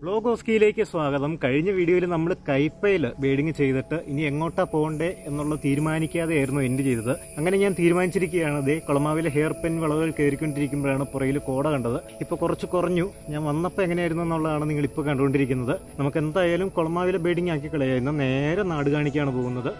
ബ്ലോഗോസ്കിയിലേക്ക് സ്വാഗതം കഴിഞ്ഞ വീഡിയോയിൽ നമ്മൾ കൈപ്പയിൽ ബേഡിങ് ചെയ്തിട്ട് ഇനി എങ്ങോട്ടാ പോകണ്ടേ എന്നുള്ള തീരുമാനിക്കാതെയായിരുന്നു എൻഡ് ചെയ്തത് അങ്ങനെ ഞാൻ തീരുമാനിച്ചിരിക്കുകയാണ് ദേ കുളമാവിലെ ഹെയർ പെൻ വളവുകൾ കയറിക്കൊണ്ടിരിക്കുമ്പോഴാണ് പുറയിൽ കോട കണ്ടത് ഇപ്പൊ കുറച്ച് കുറഞ്ഞു ഞാൻ വന്നപ്പോൾ എങ്ങനെയായിരുന്നു എന്നുള്ളതാണ് നിങ്ങൾ ഇപ്പോൾ കണ്ടുകൊണ്ടിരിക്കുന്നത് നമുക്ക് എന്തായാലും കുളമാവിലെ ബേഡിങ് ആക്കി കളയാം ഇന്ന് നേരെ നാട് കാണിക്കാണ് പോകുന്നത്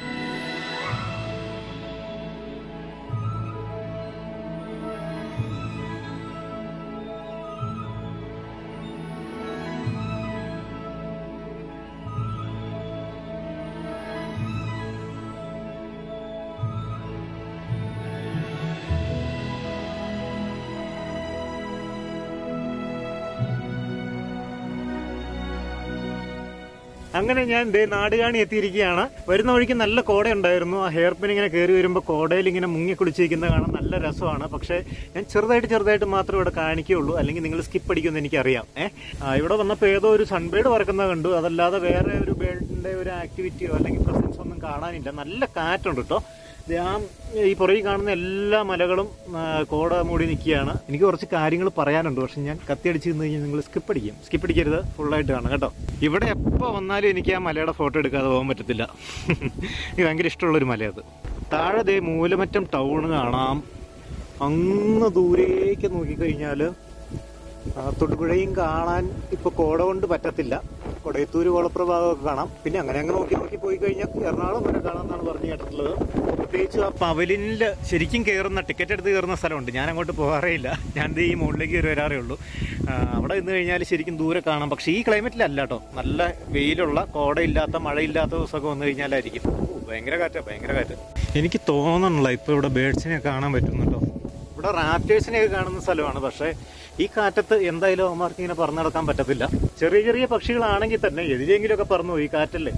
അങ്ങനെ ഞാൻ ദേ നാടുകാണി എത്തിയിരിക്കുകയാണ് വരുന്ന വഴിക്ക് നല്ല കോട ഉണ്ടായിരുന്നു ആ ഹെയർ പിൻ ഇങ്ങനെ കയറി വരുമ്പോൾ കോടയിൽ ഇങ്ങനെ മുങ്ങി കുളിച്ചിരിക്കുന്നത് കാണാൻ നല്ല രസമാണ് പക്ഷേ ഞാൻ ചെറുതായിട്ട് ചെറുതായിട്ട് മാത്രമേ ഇവിടെ കാണിക്കുകയുള്ളൂ അല്ലെങ്കിൽ നിങ്ങൾ സ്കിപ്പ് അടിക്കുമെന്ന് എനിക്കറിയാം ഏഹ് ഇവിടെ വന്നപ്പോൾ ഏതോ ഒരു സൺബേഡ് പറക്കുന്നത് കണ്ടു അതല്ലാതെ വേറെ ഒരു ബേഡിന്റെ ഒരു ആക്ടിവിറ്റിയോ അല്ലെങ്കിൽ പ്രസൻസ് ഒന്നും കാണാനില്ല നല്ല കാറ്റുണ്ട് കേട്ടോ ദേ ആ ഈ പുറകിൽ കാണുന്ന എല്ലാ മലകളും ആ, കോട മൂടി നിൽക്കുകയാണ് എനിക്ക് കുറച്ച് കാര്യങ്ങൾ പറയാനുണ്ട് പക്ഷെ ഞാൻ കത്തിയടിച്ച് നിന്ന് കഴിഞ്ഞാൽ നിങ്ങൾ സ്കിപ്പ് അടിക്കും സ്കിപ്പ് അടിക്കരുത് ഫുള്ളായിട്ട് കാണാം കേട്ടോ ഇവിടെ എപ്പോൾ വന്നാലും എനിക്ക് ആ മലയുടെ ഫോട്ടോ എടുക്കാതെ പോകാൻ പറ്റത്തില്ല എനിക്ക് ഭയങ്കര ഇഷ്ടമുള്ളൊരു മലയത് താഴെ ദേ മൂലമറ്റം ടൗൺ കാണാം അങ്ങ് ദൂരേക്ക് നോക്കിക്കഴിഞ്ഞാൽ ആ, തൊടുപുഴയും കാണാൻ ഇപ്പൊ കോട കൊണ്ട് പറ്റത്തില്ല കൊടയത്തൂര് കോളപ്രഭാഗമൊക്കെ കാണാം പിന്നെ അങ്ങനെ അങ്ങ് നോക്കി നോക്കി പോയി കഴിഞ്ഞാൽ എറണാകുളം വരെ കാണാമെന്നാണ് പറഞ്ഞു കേട്ടിട്ടുള്ളത് പ്രത്യേകിച്ച് ആ പവലിനില് ശരിക്കും കയറുന്ന ടിക്കറ്റ് എടുത്ത് കയറുന്ന സ്ഥലമുണ്ട് ഞാൻ അങ്ങോട്ട് പോകാറേ ഇല്ല ഞാൻ ദേ ഈ മുകളിലേക്ക് കയറി വരാറേ ഉള്ളൂ ആ, അവിടെ നിന്ന് കഴിഞ്ഞാൽ ശരിക്കും ദൂരെ കാണാം പക്ഷേ ഈ ക്ലൈമറ്റിലല്ല കേട്ടോ നല്ല വെയിലുള്ള കോടയില്ലാത്ത മഴയില്ലാത്ത ദിവസമൊക്കെ വന്നു കഴിഞ്ഞാലായിരിക്കും ഓ, ഭയങ്കര കാറ്റാ ഭയങ്കര കാറ്റ് എനിക്ക് തോന്നണില്ല ഇപ്പൊ ഇവിടെ ബേഡ്സിനെ കാണാൻ പറ്റുന്നുണ്ടോ ഇവിടെ റാപ്റ്റേഴ്സിനെയൊക്കെ കാണുന്ന സ്ഥലമാണ് പക്ഷേ ഈ കാറ്റത്ത് എന്തായാലും അവന്മാർക്ക് ഇങ്ങനെ പറന്നു നടക്കാൻ പറ്റത്തില്ല ചെറിയ ചെറിയ പക്ഷികളാണെങ്കിൽ തന്നെ എതിരെങ്കിലുമൊക്കെ പറന്നു പോയി ഈ കാറ്റല്ലേ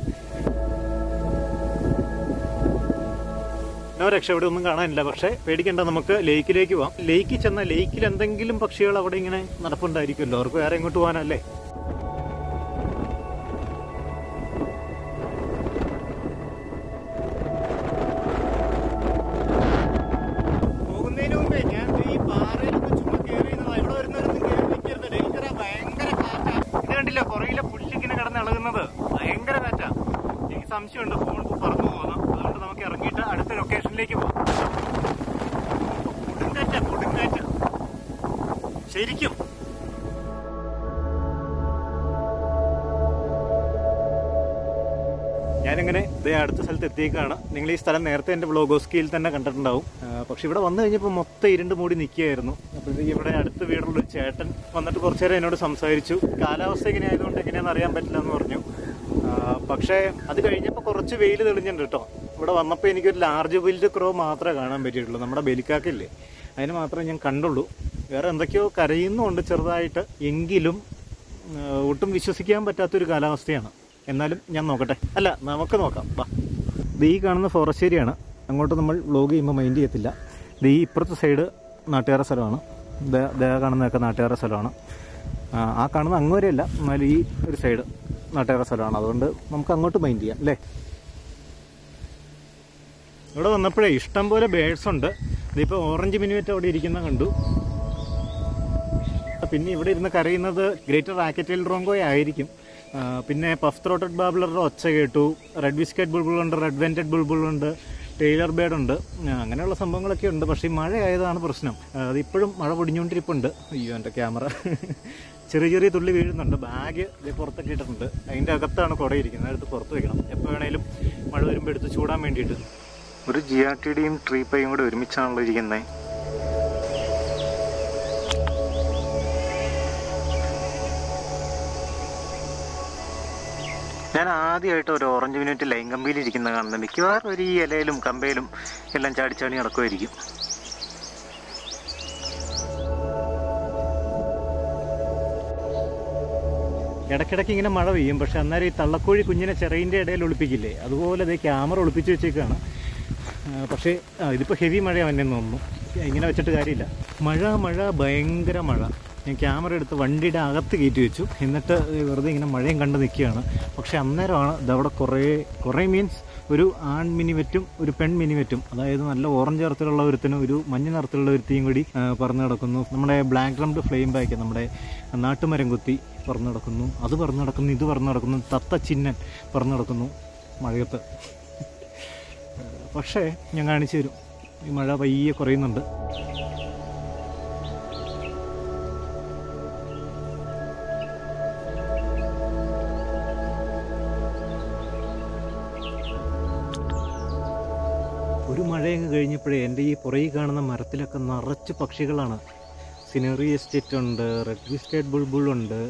നോ രക്ഷ ഇവിടെ ഒന്നും കാണാനില്ല പക്ഷേ പേടിക്കേണ്ട നമുക്ക് ലേക്കിലേക്ക് പോവാം ലേക്കിൽ ചെന്ന ലേക്കിൽ എന്തെങ്കിലും പക്ഷികൾ അവിടെ ഇങ്ങനെ നടപ്പുണ്ടായിരിക്കുമല്ലോ അവർക്ക് വേറെ എങ്ങോട്ട് പോകാനല്ലേ പോകുന്നതിന് മുമ്പേ ഞാൻ ഈ പാറയിലൊന്ന് ചുമ്മാ കയറി ഇരുന്നതാ. ഇവിടെ വരുന്നവരൊന്നും കയറി നിൽക്കരുത്. ഡേഞ്ചറാ. ഭയങ്കര കാറ്റാ. ഇത് കണ്ടില്ലേ പുറകിലെ പുല്ലിങ്ങനെ കിടന്ന് ഇളകുന്നത് ഭയങ്കര കാറ്റാ എനിക്ക് സംശയമുണ്ട് ഫോൺ പറന്നു പോകുന്നു അതുകൊണ്ട് നമുക്ക് ഇറങ്ങിയിട്ട് അടുത്ത ലൊക്കേഷനിലേക്ക് പോകാം കൊടുങ്കാറ്റാ കൊടുങ്കാറ്റ് ശരിക്കും ഞാനിങ്ങനെ ഇതേ അടുത്ത സ്ഥലത്ത് എത്തിയേക്കാണ് നിങ്ങൾ ഈ സ്ഥലം നേരത്തെ എൻ്റെ വ്ളോഗോസ്കിയിൽ തന്നെ കണ്ടിട്ടുണ്ടാവും ആ, പക്ഷെ ഇവിടെ വന്നു കഴിഞ്ഞപ്പോൾ മൊത്തം ഇരുണ്ട് മൂടി നിൽക്കുകയായിരുന്നു അപ്പോഴത്തേക്ക് ഇവിടെ അടുത്ത വീടുള്ള ഒരു ചേട്ടൻ വന്നിട്ട് കുറച്ചു നേരം എന്നോട് സംസാരിച്ചു കാലാവസ്ഥ ഇങ്ങനെ ആയതുകൊണ്ട് എങ്ങനെയാണെന്ന് അറിയാൻ പറ്റില്ല എന്ന് പറഞ്ഞു ആ, പക്ഷേ അത് കഴിഞ്ഞപ്പോൾ കുറച്ച് വെയിൽ തെളിഞ്ഞിട്ടുണ്ട് കേട്ടോ ഇവിടെ വന്നപ്പോൾ എനിക്കൊരു ലാർജ് ബിൽഡ് ക്രോ മാത്രമേ കാണാൻ പറ്റിയിട്ടുള്ളൂ നമ്മുടെ ബലിക്കാക്കില്ലേ അതിന് മാത്രമേ ഞാൻ കണ്ടുള്ളൂ വേറെ എന്തൊക്കെയോ കരയുന്നുണ്ട് ചെറുതായിട്ട് എങ്കിലും ആ, ഒട്ടും വിശ്വസിക്കാൻ പറ്റാത്തൊരു കാലാവസ്ഥയാണ് എന്നാലും ഞാൻ നോക്കട്ടെ അല്ല നമുക്ക് നോക്കാം വാ ഇത് ഈ കാണുന്ന ഫോറസ്റ്റ് ഏരിയയാണ് അങ്ങോട്ട് നമ്മൾ വ്ലോഗ് ചെയ്യുമ്പോൾ മൈൻഡ് ചെയ്യത്തില്ല ഇത് ഈ ഇപ്പുറത്തെ സൈഡ് നാട്ടുകാരുടെ സ്ഥലമാണ് ദേ ദേ കാണുന്നതൊക്കെ നാട്ടുകാരുടെ സ്ഥലമാണ് ആ, ആ കാണുന്ന അങ്ങ് വരെയല്ല എന്നാൽ ഈ ഒരു സൈഡ് നാട്ടുകാരുടെ സ്ഥലമാണ് അതുകൊണ്ട് നമുക്ക് അങ്ങോട്ട് മൈൻഡ് ചെയ്യാം അല്ലേ ഇവിടെ വന്നപ്പോഴേ ഇഷ്ടം പോലെ ബേഡ്സ് ഉണ്ട് ഇതിപ്പോൾ ഓറഞ്ച് മിനിമറ്റ് അവിടെ ഇരിക്കുന്ന കണ്ടു പിന്നെ ഇവിടെ ഇരുന്ന് കരയുന്നത് ഗ്രേറ്റർ റാക്കറ്റേൽ റോങ്കോയെ ആയിരിക്കും ആ, പിന്നെ പഫ് ത്രോട്ടഡ് ബാബ്ലറുടെ ഒച്ച കേട്ടു റെഡ് ബിസ്ക്കറ്റ് ബുൾബുൾ ഉണ്ട് റെഡ് വെൻറ്റഡ് ബുൾബുൾ ഉണ്ട് ടൈലർ ബേഡ് ഉണ്ട് ആ, അങ്ങനെയുള്ള സംഭവങ്ങളൊക്കെ ഉണ്ട് പക്ഷേ ഈ മഴ ആയതാണ് പ്രശ്നം ആ, അതിപ്പോഴും മഴ പൊടിഞ്ഞുകൊണ്ടിരിപ്പുണ്ട് അയ്യോ എൻ്റെ ക്യാമറ ചെറിയ ചെറിയ തുള്ളി വീഴുന്നുണ്ട് ബാഗ് ഇത് പുറത്തൊക്കെ ഇട്ടിട്ടുണ്ട് അതിൻ്റെ അകത്താണ് കുടയിരിക്കുന്നത് എടുത്ത് പുറത്ത് വെക്കണം എപ്പോൾ വേണേലും മഴ വരുമ്പോൾ എടുത്ത് ചൂടാൻ വേണ്ടിയിട്ട് ഒരു ജി ആർ ടി ഡിയും ട്രീ പൈയും കൂടെ ഒരുമിച്ചാണല്ലോ ഇരിക്കുന്നത് ഞാൻ ആദ്യമായിട്ട് ഒരു ഓറഞ്ച് മിനിറ്റ് ലൈൻ കമ്പിയിൽ ഇരിക്കുന്ന കാണുന്നത് മിക്കവാറും ഒരു ഈ ഇലയിലും കമ്പയിലും എല്ലാം ചാടിച്ചാടി നടക്കുമായിരിക്കും ഇടയ്ക്കിടയ്ക്ക് ഇങ്ങനെ മഴ പെയ്യും പക്ഷെ അന്നേരം ഈ തള്ളക്കോഴി കുഞ്ഞിനെ ചെറിയൻ്റെ ഇടയിൽ ഒളിപ്പിക്കില്ലേ അതുപോലെ അതേ ക്യാമറ ഒളിപ്പിച്ച് വെച്ചേക്കാണ് ആ, പക്ഷേ ആ, ഇതിപ്പോൾ ഹെവി മഴ വന്നെന്ന് തോന്നുന്നു ഇങ്ങനെ വെച്ചിട്ട് കാര്യമില്ല മഴ മഴ ഭയങ്കര മഴ ഞാൻ ക്യാമറ എടുത്ത് വണ്ടിയുടെ അകത്ത് കയറ്റി വെച്ചു എന്നിട്ട് വെറുതെ ഇങ്ങനെ മഴയും കണ്ട് നിൽക്കുകയാണ് പക്ഷേ അന്നേരമാണ് ഇതവിടെ കുറേ കുറേ മീൻസ് ഒരു ആൺ മിനിവെറ്റും ഒരു പെൺ മിനിവെറ്റും അതായത് നല്ല ഓറഞ്ച് നിറത്തിലുള്ള ഒരുത്തിനും ഒരു മഞ്ഞ നിറത്തിലുള്ള ഒരുത്തിയും കൂടി ആ, പറന്ന് നടക്കുന്നു നമ്മുടെ ബ്ലാക്ക് ഡ്രംഡ് ഫ്ലെയിം ബാക്ക് നമ്മുടെ നാട്ടുമരം കുത്തി പറന്ന് നടക്കുന്നു അത് പറന്ന് നടക്കുന്നു ഇത് പറന്ന് നടക്കുന്നു തത്ത ചിന്നൻ പറന്ന് നടക്കുന്നു മഴയത്ത് പക്ഷേ ഞാൻ കാണിച്ചു തരും ഈ മഴ പയ്യെ കുറയുന്നുണ്ട് ഒരു മഴയങ്ങ് കഴിഞ്ഞപ്പോഴേ എൻ്റെ ഈ പുറകിൽ കാണുന്ന മരത്തിലൊക്കെ നിറച്ച് പക്ഷികളാണ് സിനറി എസ്റ്റേറ്റ് ഉണ്ട് റെഡ് വിസ്റ്റേറ്റ് ബുൾബുൾ ഉണ്ട്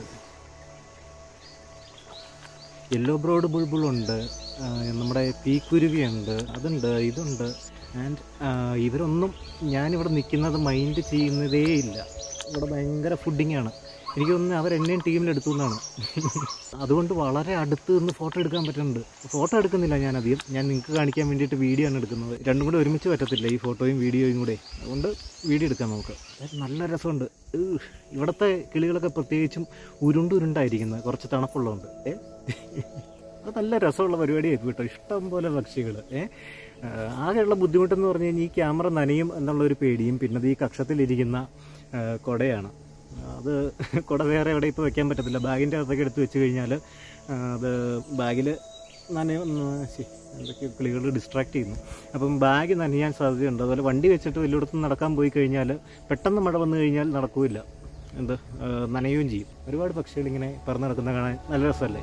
യെല്ലോ ബ്രോഡ് ബുൾബുൾ ഉണ്ട് ആ, നമ്മുടെ തീക്കുരുവിയുണ്ട് അതുണ്ട് ഇതുണ്ട് ആൻഡ് ഇവരൊന്നും ഞാനിവിടെ നിൽക്കുന്നത് മൈൻഡ് ചെയ്യുന്നതേ ഇല്ല ഇവിടെ ഭയങ്കര ഫുഡിങ് ആണ് എനിക്ക് തോന്നുന്നു അവരെന്നെയും ടീമിലെടുത്തു എന്നാണ് അതുകൊണ്ട് വളരെ അടുത്ത് നിന്ന് ഫോട്ടോ എടുക്കാൻ പറ്റുന്നുണ്ട് ഫോട്ടോ എടുക്കുന്നില്ല ഞാൻ അധികം ഞാൻ നിങ്ങൾക്ക് കാണിക്കാൻ വേണ്ടിയിട്ട് വീഡിയോ ആണ് എടുക്കുന്നത് രണ്ടും കൂടെ ഒരുമിച്ച് പറ്റത്തില്ല ഈ ഫോട്ടോയും വീഡിയോയും കൂടെ അതുകൊണ്ട് വീഡിയോ എടുക്കാം നമുക്ക് അത് നല്ല രസമുണ്ട് ഏഹ്, ഇവിടുത്തെ കിളികളൊക്കെ പ്രത്യേകിച്ചും ഉരുണ്ട് ഉരുണ്ടായിരിക്കുന്നത് കുറച്ച് തണുപ്പുള്ളതുകൊണ്ട് ഏ അത് നല്ല രസമുള്ള പരിപാടിയായി കേട്ടോ ഇഷ്ടം പോലെ പക്ഷികൾ ഏ ആകെയുള്ള ബുദ്ധിമുട്ടെന്ന് പറഞ്ഞു കഴിഞ്ഞാൽ ഈ ക്യാമറ നനയും എന്നുള്ളൊരു പേടിയും പിന്നെ അത് ഈ കക്ഷത്തിലിരിക്കുന്ന ആ, കുടയാണ് അത് കുട വേറെ എവിടെ ഇപ്പോൾ വെക്കാൻ പറ്റത്തില്ല ബാഗിൻ്റെ അകത്തൊക്കെ എടുത്ത് വെച്ച് കഴിഞ്ഞാൽ അത് ബാഗിൽ നനയും ശ്ശി, എന്തൊക്കെ കിളികൾ ഡിസ്ട്രാക്ട് ചെയ്യുന്നു അപ്പം ബാഗ് നനയാൻ സാധ്യതയുണ്ട് അതുപോലെ വണ്ടി വെച്ചിട്ട് വലിയിടത്തും നടക്കാൻ പോയി കഴിഞ്ഞാൽ പെട്ടെന്ന് മഴ വന്നു കഴിഞ്ഞാൽ നടക്കില്ല എന്ത് ആ, നനയുകയും ചെയ്യും ഒരുപാട് പക്ഷികൾ ഇങ്ങനെ പറന്ന് നടക്കുന്ന കാണാൻ നല്ല രസമല്ലേ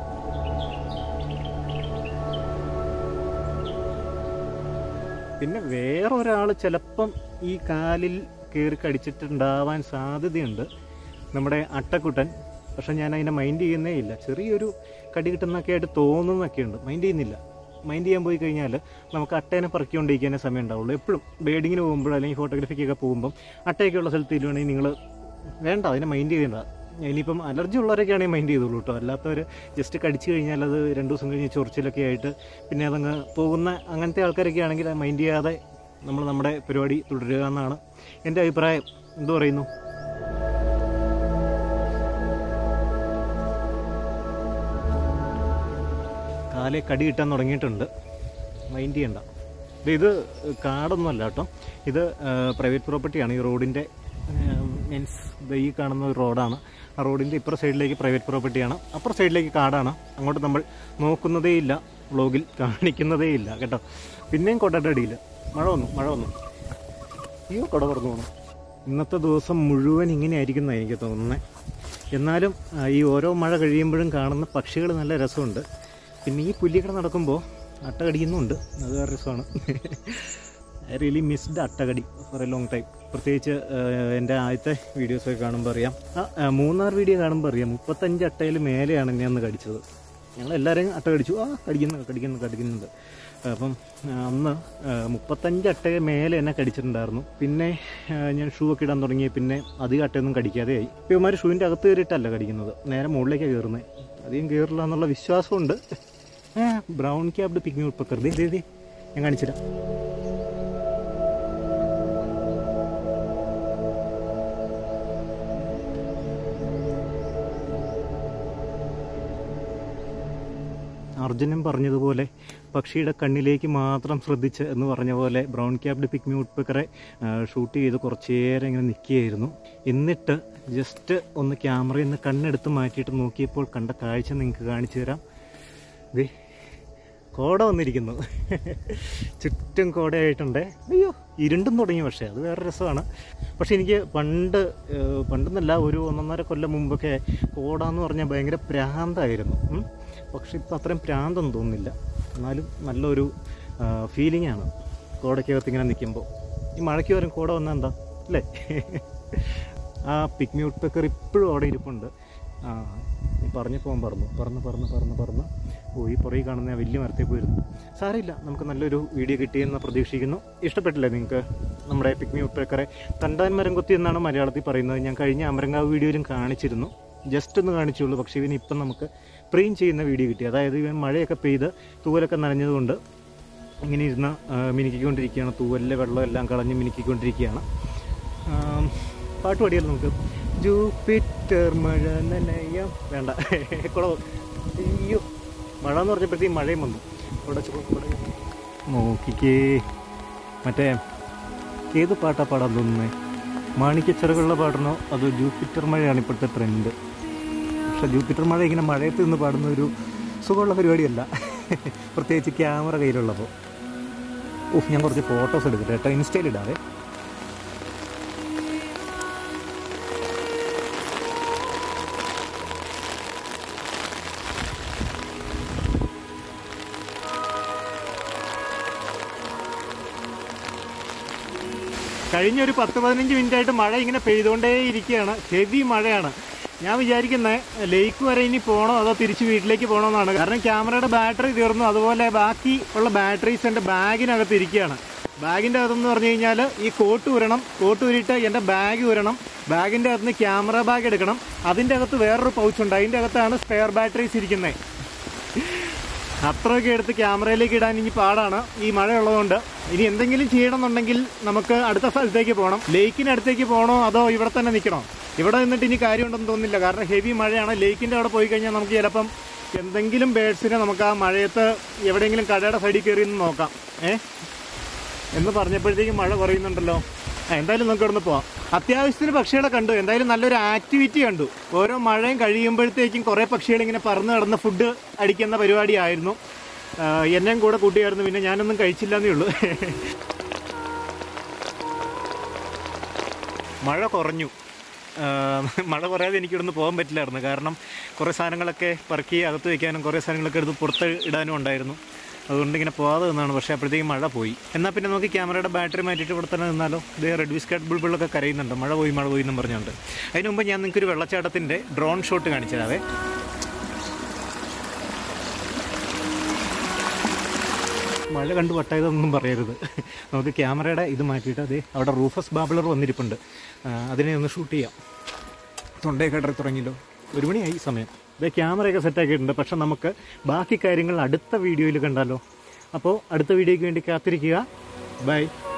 പിന്നെ വേറൊരാൾ ചിലപ്പം ഈ കാലിൽ കയറി കടിച്ചിട്ടുണ്ടാവാൻ സാധ്യതയുണ്ട് നമ്മുടെ അട്ടക്കുട്ടൻ പക്ഷെ ഞാൻ അതിനെ മൈൻഡ് ചെയ്യുന്നേ ഇല്ല ചെറിയൊരു കടി കിട്ടുന്നൊക്കെ ആയിട്ട് തോന്നുന്നൊക്കെ ഉണ്ട് മൈൻഡ് ചെയ്യുന്നില്ല മൈൻഡ് ചെയ്യാൻ പോയി കഴിഞ്ഞാൽ നമുക്ക് അട്ടേനെ പറക്കിക്കൊണ്ടിരിക്കാനേ സമയം ഉണ്ടാവുള്ളൂ എപ്പോഴും ബേഡിങ്ങിന് പോകുമ്പോൾ അല്ലെങ്കിൽ ഫോട്ടോഗ്രാഫിക്കൊക്കെ പോകുമ്പം അട്ടയൊക്കെ ഉള്ള സ്ഥലത്ത് ഇരുവാണെങ്കിൽ നിങ്ങൾ വേണ്ട അതിനെ മൈൻഡ് ചെയ്യേണ്ട ഇനിയിപ്പം അലർജി ഉള്ളവരൊക്കെയാണെങ്കിൽ മൈൻഡ് ചെയ്തോളൂ കേട്ടോ അല്ലാത്തവർ ജസ്റ്റ് കടിച്ചു കഴിഞ്ഞാൽ അത് രണ്ട് ദിവസം കഴിഞ്ഞ് ചൊറിച്ചിലൊക്കെ ആയിട്ട് പിന്നെ അതങ്ങ് പോകുന്ന അങ്ങനത്തെ ആൾക്കാരൊക്കെ ആണെങ്കിൽ മൈൻഡ് ചെയ്യാതെ നമ്മൾ നമ്മുടെ പരിപാടി തുടരുക എന്നാണ് എൻ്റെ അഭിപ്രായം എന്തു പറയുന്നു കാലെ കടി കിട്ടാൻ തുടങ്ങിയിട്ടുണ്ട് മൈൻഡ് ചെയ്യണ്ട ഇത് ഇത് കാടൊന്നുമല്ല കേട്ടോ ഇത് പ്രൈവറ്റ് പ്രോപ്പർട്ടിയാണ് ഈ റോഡിൻ്റെ മീൻസ് ഈ കാണുന്ന ഒരു റോഡാണ് ആ റോഡിൻ്റെ ഇപ്പുറ സൈഡിലേക്ക് പ്രൈവറ്റ് പ്രോപ്പർട്ടിയാണ് അപ്പുറ സൈഡിലേക്ക് കാടാണ് അങ്ങോട്ട് നമ്മൾ നോക്കുന്നതേ ഇല്ല വ്ളോഗിൽ കാണിക്കുന്നതേ ഇല്ല കേട്ടോ പിന്നെയും കൊടയുടെ അടിയിൽ മഴ വന്നു മഴ വന്നു അയ്യോ കൊട പറഞ്ഞു പോകണം ഇന്നത്തെ ദിവസം മുഴുവൻ ഇങ്ങനെ ആയിരിക്കും എനിക്ക് തോന്നുന്നത് എന്നാലും ആ, ഈ ഓരോ മഴ കഴിയുമ്പോഴും കാണുന്ന പക്ഷികൾ നല്ല രസമുണ്ട് പിന്നെ ഈ പുല്ലിക്കട നടക്കുമ്പോൾ അട്ട കടിക്കുന്നുണ്ട് അത് വേറെ രസമാണ് ഐ റിയലി മിസ്ഡ് അട്ടകടി ഫോർ എ ലോങ് ടൈം പ്രത്യേകിച്ച് ആ, എൻ്റെ ആദ്യത്തെ വീഡിയോസൊക്കെ കാണുമ്പോൾ അറിയാം ആ, ആ, മൂന്നാർ വീഡിയോ കാണുമ്പോൾ അറിയാം മുപ്പത്തഞ്ച് അട്ടയിൽ മേലെയാണ് എന്നെ അന്ന് കടിച്ചത് ഞങ്ങൾ എല്ലാവരെയും അട്ട കടിച്ചു ആ കടിക്കുന്നു കടിക്കുന്നു കടിക്കുന്നുണ്ട് അപ്പം ആ, അന്ന് ആ, മുപ്പത്തഞ്ച് അട്ട മേലെ എന്നെ കടിച്ചിട്ടുണ്ടായിരുന്നു പിന്നെ ആ, ഞാൻ ഷൂ ഒക്കെ ഇടാൻ തുടങ്ങി പിന്നെ അധികം അട്ടയൊന്നും കടിക്കാതെയായി ഇപ്പോൾ ഇവന്മാർ ഷൂവിൻ്റെ അകത്ത് കയറിയിട്ടല്ല കടിക്കുന്നത് നേരെ മുകളിലേക്കാണ് കയറുന്നത് അധികം കയറില്ല എന്നുള്ള വിശ്വാസമുണ്ട് ആ ബ്രൗൺ ക്യാബ്ഡ് പിക്നിക് ഉൾപ്പക്കർ ദേ ദേ ദേ ഞാൻ കാണിച്ചുതരാം അർജുനൻ പറഞ്ഞതുപോലെ പക്ഷിയുടെ കണ്ണിലേക്ക് മാത്രം ശ്രദ്ധിച്ച് എന്ന് പറഞ്ഞ പോലെ ബ്രൗൺ ക്യാബ്ഡ് പിക്മി ഉട്ട്പെക്കറെ ഷൂട്ട് ചെയ്ത് കുറച്ച് നേരം ഇങ്ങനെ നിൽക്കുകയായിരുന്നു എന്നിട്ട് ജസ്റ്റ് ഒന്ന് ക്യാമറയിൽ നിന്ന് കണ്ണെടുത്ത് മാറ്റിയിട്ട് നോക്കിയപ്പോൾ കണ്ട കാഴ്ച നിങ്ങൾക്ക് കാണിച്ചു തരാം ദേ കോട വന്നിരിക്കുന്നു ചുറ്റും കോടയായിട്ടുണ്ട് അയ്യോ ഇരുണ്ടും തുടങ്ങി പക്ഷേ അത് വേറെ രസമാണ് പക്ഷെ എനിക്ക് പണ്ട് ഏഹ്, പണ്ടെന്നല്ല ഒരു ഒന്നൊന്നര കൊല്ലം മുമ്പൊക്കെ കോട എന്ന് പറഞ്ഞാൽ ഭയങ്കര പ്രാന്തായിരുന്നു ഉം. പക്ഷെ ഇപ്പം അത്രയും പ്രാന്തൊന്നും തോന്നുന്നില്ല എന്നാലും നല്ലൊരു ഫീലിംഗ് ആണ് കോടയ്ക്കകത്ത് ഇങ്ങനെ നിൽക്കുമ്പോൾ ഈ മഴയ്ക്ക് വരും കോട വന്നാൽ എന്താ അല്ലേ ആ പിക്മി ഉട്ട്പെക്കർ ഇപ്പോഴും അവിടെ ഇരിപ്പുണ്ട് ആ ഈ പറഞ്ഞപ്പോൾ പറന്നു പറന്ന് പറന്ന് പറന്ന് പറന്ന് ഓ ഈ പുറകെ കാണുന്ന ആ വലിയ മരത്തിൽ പോയിരുന്നു സാരമില്ല നമുക്ക് നല്ലൊരു വീഡിയോ കിട്ടിയെന്ന് പ്രതീക്ഷിക്കുന്നു ഇഷ്ടപ്പെട്ടില്ലേ നിങ്ങൾക്ക് നമ്മുടെ പിക്മി ഉട്ട്പെക്കറെ തണ്ടാൻ മരം കൊത്തി എന്നാണ് മലയാളത്തിൽ പറയുന്നത് ഞാൻ കഴിഞ്ഞ അമരങ്കാവ് വീഡിയോയിലും കാണിച്ചിരുന്നു ജസ്റ്റ് ഒന്ന് കാണിച്ചുള്ളൂ പക്ഷേ ഇവന് ഇപ്പം നമുക്ക് പ്രീം ചെയ്യുന്ന വീഡിയോ കിട്ടി അതായത് ഇവൻ മഴയൊക്കെ പെയ്ത് തൂവലൊക്കെ നനഞ്ഞതുകൊണ്ട് ഇങ്ങനെ ഇരുന്ന് ആ, മിനുക്കിക്കൊണ്ടിരിക്കുകയാണ് തൂവലിലെ വെള്ളം എല്ലാം കളഞ്ഞ് മിനുക്കിക്കൊണ്ടിരിക്കുകയാണ് ആം, പാട്ട് പാടിയാലോ നമുക്ക് ജൂപ്പിറ്റർ മഴ നനയാം വേണ്ട കുളവ് അയ്യോ മഴ എന്ന് പറഞ്ഞപ്പോഴത്തേക്കും മഴയും വന്നു ഇവിടെ ചു- ഇവിടെ നോക്കിക്കേ മറ്റേ ഏത് പാട്ടാ പാടാൻ തോന്നുന്നേ മാണിക്യച്ചിറകുള്ള പാടണോ അതോ ജൂപ്പിറ്റർ മഴയാണ് ഇപ്പോഴത്തെ ട്രെൻഡ് പക്ഷെ ജൂപ്പിറ്റർ മഴ ഇങ്ങനെ മഴയത്ത് നിന്ന് പാടുന്ന ഒരു സുഖമുള്ള പരിപാടിയല്ല പ്രത്യേകിച്ച് ക്യാമറ കയ്യിലുള്ളപ്പോൾ ഓഹ് ഞാൻ കുറച്ച് ഫോട്ടോസ് എടുക്കട്ടെ കേട്ടോ ഇൻസ്റ്റയിൽ ഇടാവേ കഴിഞ്ഞ ഒരു പത്ത് പതിനഞ്ച് മിനിറ്റ് ആയിട്ട് മഴ ഇങ്ങനെ പെയ്തുകൊണ്ടേ ഇരിക്കുകയാണ് ഹെവി മഴയാണ് ഞാൻ വിചാരിക്കുന്നത് ലേക്ക് വരെ ഇനി പോകണോ അതോ തിരിച്ച് വീട്ടിലേക്ക് പോകണമെന്നാണ് കാരണം ക്യാമറയുടെ ബാറ്ററി തീർന്നു അതുപോലെ ബാക്കി ഉള്ള ബാറ്ററീസ് എൻ്റെ ബാഗിനകത്ത് ഇരിക്കുകയാണ് ബാഗിൻ്റെ അകത്തെന്ന് പറഞ്ഞു കഴിഞ്ഞാൽ ഈ കോട്ട് ഉരണം കോട്ട് ഉരിട്ട് എൻ്റെ ബാഗ് ഉരണം ബാഗിൻ്റെ അകത്ത് നിന്ന് ക്യാമറ ബാഗ് എടുക്കണം അതിൻ്റെ അകത്ത് വേറൊരു പൗച്ചുണ്ട് അതിൻ്റെ അകത്താണ് സ്പെയർ ബാറ്ററീസ് ഇരിക്കുന്നത് അത്രയൊക്കെ എടുത്ത് ക്യാമറയിലേക്ക് ഇടാൻ ഇനി പാടാണ് ഈ മഴ ഉള്ളതുകൊണ്ട് ഇനി എന്തെങ്കിലും ചെയ്യണമെന്നുണ്ടെങ്കിൽ നമുക്ക് അടുത്ത സ്ഥലത്തേക്ക് പോകണം ലേക്കിന് അടുത്തേക്ക് പോകണോ അതോ ഇവിടെ തന്നെ നിൽക്കണോ ഇവിടെ നിന്നിട്ട് ഇനി കാര്യമുണ്ടെന്ന് തോന്നുന്നില്ല കാരണം ഹെവി മഴയാണ് ലേക്കിൻ്റെ അവിടെ പോയി കഴിഞ്ഞാൽ നമുക്ക് ചിലപ്പം എന്തെങ്കിലും ബേഡ്സിനെ നമുക്ക് ആ മഴയത്ത് എവിടെയെങ്കിലും കടയുടെ സൈഡിൽ കയറി നിന്ന് നോക്കാം ഏ എന്ന് പറഞ്ഞപ്പോഴത്തേക്കും മഴ കുറയുന്നുണ്ടല്ലോ ആ, എന്തായാലും നമുക്ക് ഇവിടുന്ന് പോവാം അത്യാവശ്യത്തിന് പക്ഷികളെ കണ്ടു എന്തായാലും നല്ലൊരു ആക്ടിവിറ്റി കണ്ടു ഓരോ മഴയും കഴിയുമ്പോഴത്തേക്കും കുറേ പക്ഷികൾ ഇങ്ങനെ പറന്ന് കിടന്ന് ഫുഡ് അടിക്കുന്ന പരിപാടിയായിരുന്നു ആ, എന്നെയും കൂടെ കൂട്ടിയായിരുന്നു പിന്നെ ഞാനൊന്നും കഴിച്ചില്ലെന്നേ ഉള്ളൂ മഴ കുറഞ്ഞു ആ, മഴ കുറയാതെ എനിക്ക് ഇവിടുന്ന് പോകാൻ പറ്റില്ലായിരുന്നു കാരണം കുറേ സാധനങ്ങളൊക്കെ പറക്കി അകത്ത് വയ്ക്കാനും കുറേ സാധനങ്ങളൊക്കെ എടുത്ത് പുറത്ത് ഇടാനും ഉണ്ടായിരുന്നു അതുകൊണ്ട് ഇങ്ങനെ പോകാതെ നിന്നാണ് പക്ഷേ അപ്പോഴത്തേക്കും മഴ പോയി എന്നാൽ പിന്നെ നമുക്ക് ക്യാമറയുടെ ബാറ്ററി മാറ്റിയിട്ട് ഇവിടെ തന്നെ നിന്നാലോ ഇതേ റെഡ് ബിസ്ക്കറ്റ് ബുൾബിളൊക്കെ കരയുന്നുണ്ട് മഴ പോയി മഴ പോയി എന്നും പറഞ്ഞുകൊണ്ട് അതിന് മുമ്പ് ഞാൻ നിങ്ങൾക്ക് ഒരു വെള്ളച്ചാട്ടത്തിൻ്റെ ഡ്രോൺ ഷോട്ട് കാണിച്ചു തരാവേ മഴ കണ്ട് വട്ടായതൊന്നും പറയരുത് നമുക്ക് ക്യാമറയുടെ ഇത് മാറ്റിയിട്ട് അതെ അവിടെ റൂഫസ് ബാബിളർ വന്നിരിപ്പുണ്ട് ആ, അതിനെ ഒന്ന് ഷൂട്ട് ചെയ്യാം തൊണ്ടയൊക്കെ ഇടറി തുടങ്ങിയല്ലോ ഒരു മണിയായി സമയം ഇതേ ക്യാമറയൊക്കെ സെറ്റാക്കിയിട്ടുണ്ട് പക്ഷെ നമുക്ക് ബാക്കി കാര്യങ്ങൾ അടുത്ത വീഡിയോയിൽ കണ്ടാലോ അപ്പോൾ അടുത്ത വീഡിയോയ്ക്ക് വേണ്ടി കാത്തിരിക്കുക ബൈ